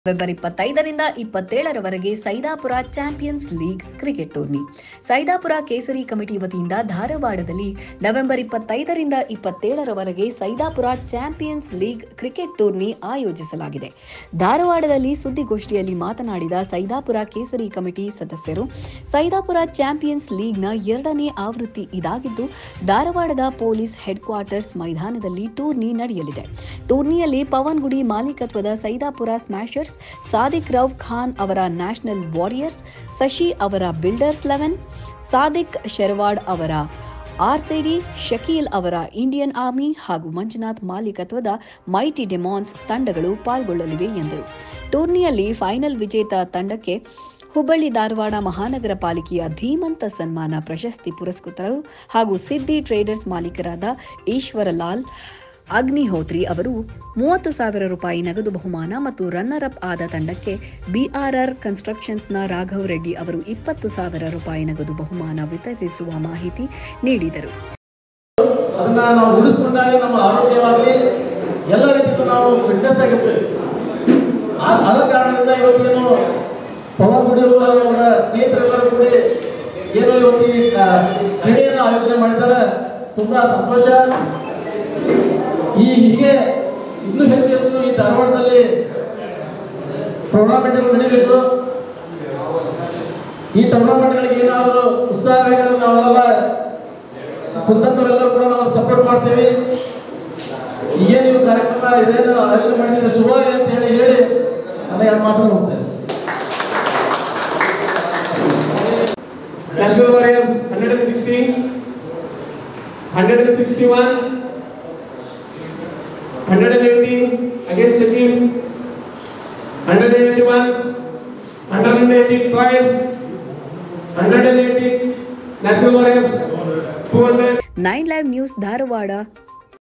November ಇಪ್ಪತ್ತೈದರಿಂದ ಇಪ್ಪತ್ತೇಳರವರೆಗೆ Saidapura champions league cricket tourney Saidapura Kesari committee ವತಿಯಿಂದ ಧಾರವಾಡದಲ್ಲಿ ನವೆಂಬರ್ ಇಪ್ಪತ್ತೈದರಿಂದ ಇಪ್ಪತ್ತೇಳರವರೆಗೆ Saidapura champions league cricket tourney ಆಯೋಜಿಸಲಾಗಿದೆ ಧಾರವಾಡದಲ್ಲಿ ಸುದ್ದಿಗೋಷ್ಠಿಯಲ್ಲಿ ಮಾತನಾಡಿದ ಸೈದಾಪುರ ಕೇಸರಿ ಕಮಿಟಿ ಸದಸ್ಯರು ಸೈದಾಪುರ ಚಾಂಪಿಯನ್ಸ್ ಲೀಗ್ನ ಎರಡನೇ ಆವೃತ್ತಿ ಇದಾಗಿದ್ದು ಧಾರವಾಡದ ಪೊಲೀಸ್ ಹೆಡ್ ಕ್ವಾರ್ಟರ್ಸ್ ಮೈದಾನದಲ್ಲಿ ಟೂರ್ನಿ ನಡೆಯಲಿದೆ ಟೂರ್ನಿಯಲ್ಲಿ ಪವನ್ ಗುಡಿ ಮಾಲೀಕತ್ವದ ಸೈದಾಪುರ ಸ್ಮ್ಯಾಶರ್ಸ್ ಸಾದಿಕ್ ರೌಫ್ ಖಾನ್ ಅವರ ನ್ಯಾಷನಲ್ ವಾರಿಯರ್ಸ್ ಶಶಿ ಅವರ ಬಿಲ್ಡರ್ಸ್ ಲೆವೆನ್ ಸಾದಿಕ್ ಶೆರ್ವಾಡ್ ಅವರ ಆರ್ಸಿಡಿ ಶಕೀಲ್ ಅವರ ಇಂಡಿಯನ್ ಆರ್ಮಿ ಹಾಗೂ ಮಂಜುನಾಥ್ ಮಾಲೀಕತ್ವದ ಮೈಟಿ ಡೆಮಾನ್ಸ್ ತಂಡಗಳು ಪಾಲ್ಗೊಳ್ಳಲಿವೆ ಎಂದರು ಟೂರ್ನಿಯಲ್ಲಿ ಫೈನಲ್ ವಿಜೇತ ತಂಡಕ್ಕೆ ಹುಬ್ಬಳ್ಳಿ ಧಾರವಾಡ ಮಹಾನಗರ ಪಾಲಿಕೆಯ ಧೀಮಂತ ಸನ್ಮಾನ ಪ್ರಶಸ್ತಿ ಪುರಸ್ಕೃತರು ಹಾಗೂ ಸಿದ್ದಿ ಟ್ರೇಡರ್ಸ್ ಮಾಲೀಕರಾದ ಈಶ್ವರಲಾಲ್ ಅಗ್ನಿಹೋತ್ರಿ ಅವರು ಮೂವತ್ತು ಸಾವಿರ ರೂಪಾಯಿ ನಗದು ಬಹುಮಾನ ಮತ್ತು ರನ್ನರ್ ಅಪ್ ಆದ ತಂಡಕ್ಕೆ ಬಿಆರ್ಆರ್ ಕನ್ಸ್ಟ್ರಕ್ಷನ್ಸ್ನ ರಾಘವ್ ರೆಡ್ಡಿ ಅವರು ಇಪ್ಪತ್ತು ಸಾವಿರ ರೂಪಾಯಿ ನಗದು ಬಹುಮಾನ ವಿತರಿಸುವ ಮಾಹಿತಿ ನೀಡಿದರು ಅದನ್ನ ನಾವು ರೂಢಿಸ್ಕೊಂಡಾಗ ನಮ್ಮ ಆರೋಗ್ಯವಾಗಲಿ ಎಲ್ಲ ರೀತಿಯಲ್ಲೂ ನಾವು ಫಿಟ್ನೆಸ್ ಆಗಿರ್ತೇವೆ ಆ- ಆದ ಕಾರಣದಿಂದ ಇವತ್ತೇನು ಪವನ್ ಗುಡಿ ಅವರು ಹಾಗೂ ಅವರ ಸ್ನೇಹಿತರೆಲ್ಲರೂ ಕೂಡ ಏನು ಇವತ್ತು ಈ ಆ, ಕ್ರೀಡೆಯನ್ನು ಆಯೋಜನೆ ಮಾಡಿದ್ದಾರೆ ತುಂಬಾ ಸಂತೋಷ ಈ ಹೀಗೆ ಇನ್ನೂ ಹೆಚ್ಚು ಹೆಚ್ಚು ಈ ಧಾರವಾಡದಲ್ಲಿ ಟೂರ್ನಾಮೆಂಟ್ಗಳು ನಡೀಬೇಕು ಈ ಟೂರ್ನಾಮೆಂಟ್ಗಳಿಗೆ ಏನಾದರೂ ಉತ್ಸಾಹ ಬೇಕಾದ್ರೆ ನಾವೆಲ್ಲ ಕುಂತಂತವರೆಲ್ಲರೂ ಕೂಡ ನಾವು ಸಪೋರ್ಟ್ ಮಾಡ್ತೀವಿ ಈಗೇ ನೀವು ಕಾರ್ಯಕ್ರಮ ಇದೇನು ಆಯೋಜನೆ ಮಾಡಿದ್ರೆ ಶುಭವಾಗಿದೆ ಅಂತ ಹೇಳಿ ಹೇಳಿ ನನ್ನ ಎರಡು ಮಾತನ್ನು ಮುಗಿಸ್ತೇನೆ National Warriors 116, 161, 180 against Shakil, 181, 180 twice, 180 National Warriors 200. Nine live news Dharwad